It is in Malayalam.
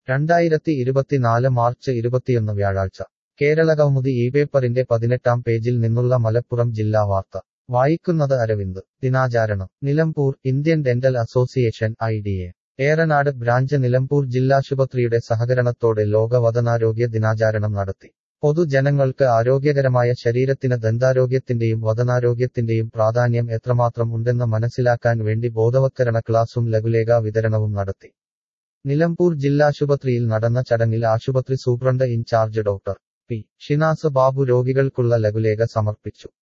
രണ്ടായിരത്തി ഇരുപത്തിനാല് മാർച്ച് ഇരുപത്തിയൊന്ന് വ്യാഴാഴ്ച കേരളകൗമുദി ഈ പേപ്പറിന്റെ പതിനെട്ടാം പേജിൽ നിന്നുള്ള മലപ്പുറം ജില്ലാ വാർത്ത വായിക്കുന്നത് അരവിന്ദ് ദിനാചാരണം Nilambur Indian dental association I D A Eranad branch Nilambur ജില്ലാശുപത്രിയുടെ സഹകരണത്തോടെ ലോക വദനാരോഗ്യ ദിനാചരണം നടത്തി പൊതുജനങ്ങൾക്ക് ആരോഗ്യകരമായ ശരീരത്തിന് ദന്താരോഗ്യത്തിന്റെയും വദനാരോഗ്യത്തിന്റെയും പ്രാധാന്യം എത്രമാത്രം ഉണ്ടെന്ന് മനസ്സിലാക്കാൻ വേണ്ടി ബോധവത്കരണ ക്ലാസും ലഘുലേഖ വിതരണവും നടത്തി നിലമ്പൂർ ജില്ലാശുപത്രിയിൽ നടന്ന ചടങ്ങിൽ ആശുപത്രി superintendent in charge doctor P Shinas Babu രോഗികൾക്കുള്ള ലഘുലേഖ സമർപ്പിച്ചു